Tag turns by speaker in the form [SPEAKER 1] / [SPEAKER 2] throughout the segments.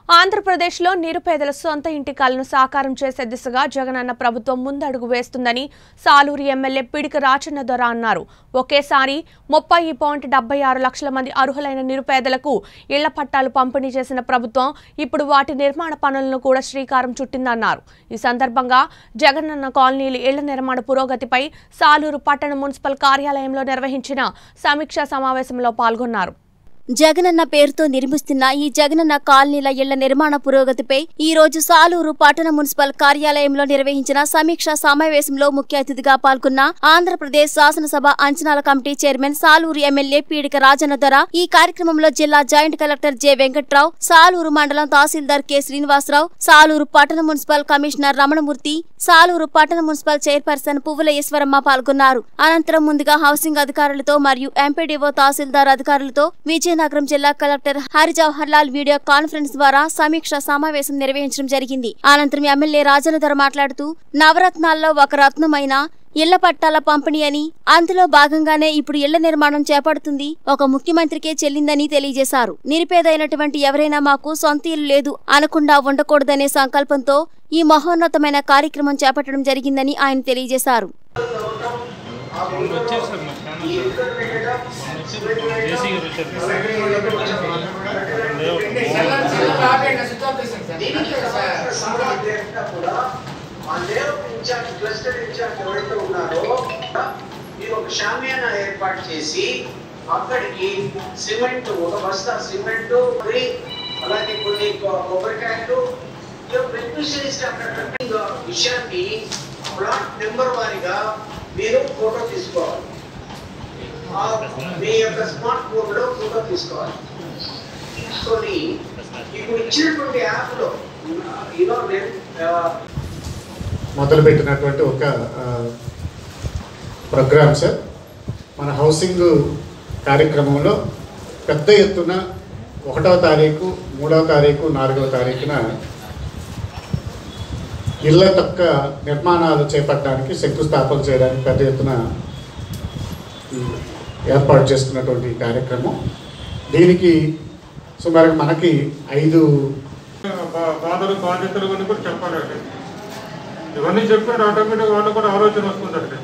[SPEAKER 1] ఆంధ్రప్రదేశ్లో నిరుపేదల సొంత ఇంటి కలను సాకారం చేసే దిశగా జగనన్న ప్రభుత్వం ముందడుగు వేస్తుందని సాలూరు ఎమ్మెల్యే పిడిక రాచన్న దొర అన్నారు ఒకేసారి ముప్పై పాయింట్ డెబ్బై ఆరు లక్షల మంది అర్హులైన నిరుపేదలకు ఇళ్ల పట్టాలు పంపిణీ చేసిన ప్రభుత్వం ఇప్పుడు వాటి నిర్మాణ పనులను కూడా శ్రీకారం చుట్టిందన్నారు ఈ సందర్భంగా జగనన్న కాలనీలు ఇళ్ల నిర్మాణ పురోగతిపై సాలూరు పట్టణ మున్సిపల్ కార్యాలయంలో నిర్వహించిన సమీక్షా సమావేశంలో పాల్గొన్నారు
[SPEAKER 2] జగనన్న పేరుతో నిర్మిస్తున్న ఈ జగనన్న కాలనీల ఇళ్ల నిర్మాణ పురోగతిపై ఈ రోజు సాలూరు పట్టణ మున్సిపల్ కార్యాలయంలో నిర్వహించిన సమీక్ష సమావేశంలో ముఖ్య అతిథిగా పాల్గొన్న ఆంధ్రప్రదేశ్ శాసనసభ అంచనాల committee chairman Saluru MLA Pidika Rajanna Dora ఈ కార్యక్రమంలో జిల్లా joint collector J Venkatrao Saluru మండలం తహసీల్దార్ కె శ్రీనివాసరావు సాలూరు పట్టణ మున్సిపల్ కమిషనర్ రమణమూర్తి సాలూరు పట్టణ మున్సిపల్ చైర్పర్సన్ పువ్వుల ఈశ్వరమ్మ పాల్గొన్నారు అనంతరం ముందుగా హౌసింగ్ అధికారులతో మరియు ఎంపీడీఓ తహసీల్దార్ అధికారులతో విజయనగరం జిల్లా collector Hari Jawahar Lal video conference ద్వారా సమీక్ష సమావేశం నిర్వహించడం జరిగింది అనంతరం ఎమ్మెల్యే రాజనధర మాట్లాడుతూ నవరత్నాల్లో ఒక రత్నమైన ఇళ్ల పట్టాల పంపిణీ అని అందులో భాగంగానే ఇప్పుడు ఇళ్ల నిర్మాణం చేపడుతుంది ఒక ముఖ్యమంత్రికే చెల్లిందని తెలియజేశారు నిరుపేదైనటువంటి ఎవరైనా మాకు సొంత ఇల్లు లేదు అనకుండా ఉండకూడదనే సంకల్పంతో ఈ మహోన్నతమైన కార్యక్రమం చేపట్టడం జరిగిందని ఆయన తెలియజేశారు
[SPEAKER 3] మొన్న వచ్చారు సార్ మా ఛానల్ మొన్న వచ్చారు జేసీ గారు వచ్చారు
[SPEAKER 4] కూడా ఆ లేఅవుట్ ఇన్ఛార్జ్ క్లస్టర్ ఇన్ఛార్జ్ ఎవరైతే ఉన్నారో మీరు ఒక షామియానా ఏర్పాటు చేసి అక్కడికి సిమెంట్ ఒక బస్తా సిమెంట్ మరి అలాగే కొన్ని కొ- కొబ్బరికాయలు బెనిఫిషరీస్ అక్కడ కట్టిన విషయాన్ని ప్లాట్ నెంబర్ వారీగా మీరు ఫోటో తీసుకోవాలి ఆ మీ యొక్క స్మార్ట్ ఫోన్ లో ఫోటో తీసుకోవాలి తీసుకొని ఇప్పుడు ఇచ్చినటువంటి యాప్ లో యూనో నేను
[SPEAKER 5] మొదలుపెట్టినటువంటి ఒక ప్రోగ్రామ్ సార్ మన హౌసింగ్ కార్యక్రమంలో పెద్ద ఎత్తున ఒకటవ తారీఖు మూడవ తారీఖు నాలుగవ తారీఖున ఇళ్ల తక్క నిర్మాణాలు చేపట్టడానికి శంకుస్థాపన చేయడానికి పెద్ద ఎత్తున ఈ ఏర్పాటు చేసుకున్నటువంటి ఈ కార్యక్రమం దీనికి సుమారు మనకి ఐదు
[SPEAKER 3] బా- బాధలు బాధ్యతలు అని కూడా చెప్పాలండి ఇవన్నీ చెప్పిన ఆటోమేటిక్ వాళ్ళు కూడా ఆలోచన వస్తుందండి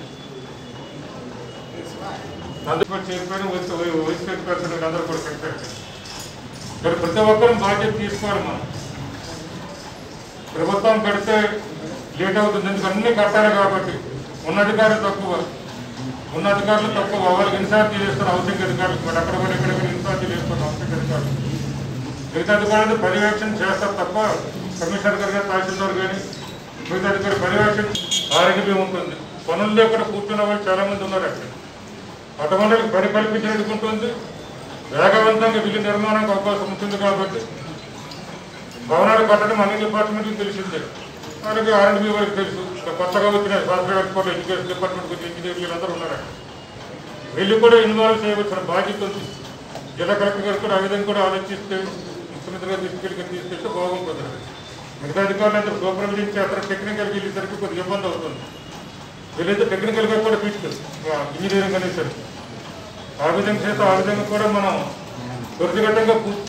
[SPEAKER 3] అందరూ కూడా చెప్పారు వయసు వయసు పర్సన్ అందరూ కూడా చెప్పారు మరి ప్రతి ఒక్కరు బాధ్యత తీసుకోవాలి మనం ప్రభుత్వం కడితే లేట్ అవుతుంది ఎందుకు అన్ని కట్టాలి కాబట్టి ఉన్న అధికారులు తక్కువ ఉన్న అధికారులు తక్కువ వాళ్ళకి ఇన్ఛార్జ్ చేస్తారు హౌసింగ్ అధికారులు మరి అక్కడ కూడా ఇక్కడ కూడా ఇన్ఛార్జ్ చేస్తారు హౌసింగ్ అధికారులు మిగతా అధికారులు పర్యవేక్షణ చేస్తారు తప్ప కమిషనర్ గారు కానీ తహసీల్దార్ కానీ మిగతా అధికారులు పర్యవేక్షణ ఆరోగ్యం ఉంటుంది పనుల్లో కూడా కూర్చున్న వాళ్ళు చాలా మంది ఉన్నారు అక్కడ అటువంటి పని కల్పించినట్టు ఉంటుంది వేగవంతంగా బిల్లు నిర్మాణానికి అవకాశం ఉంటుంది కాబట్టి భవనాలు కట్టడం అన్ని డిపార్ట్మెంట్కి తెలిసిందే అలాగే ఆర్ఎండ్బి వారికి తెలుసు ఇంకా కొత్తగా వచ్చిన సాఫ్ట్వేర్ ఎక్స్పర్ట్ ఎడ్యుకేషన్ డిపార్ట్మెంట్ గురించి ఇంజనీర్లు వీళ్ళందరూ ఉన్నారు అక్కడ. వీళ్ళు కూడా ఇన్వాల్వ్ చేయవలసిన బాధ్యత ఉంది జిల్లా కలెక్టర్ గారు కూడా ఆ విధంగా కూడా ఆలోచిస్తే ముఖ్యమంత్రి గారు తీసుకెళ్ళి తీసుకెళ్తే బాగుంటుంది మిగతా అధికారులు అందరూ సూపర్విజన్ చేస్తారు టెక్నికల్కి వెళ్ళేసరికి కొద్దిగా ఇబ్బంది అవుతుంది వీళ్ళైతే టెక్నికల్గా కూడా తీసుకెళ్ళి ఇంజనీరింగ్ అనేసరికి ఆ విధంగా చేస్తే ఆ విధంగా కూడా మనం త్వరితగతంగా పూర్తి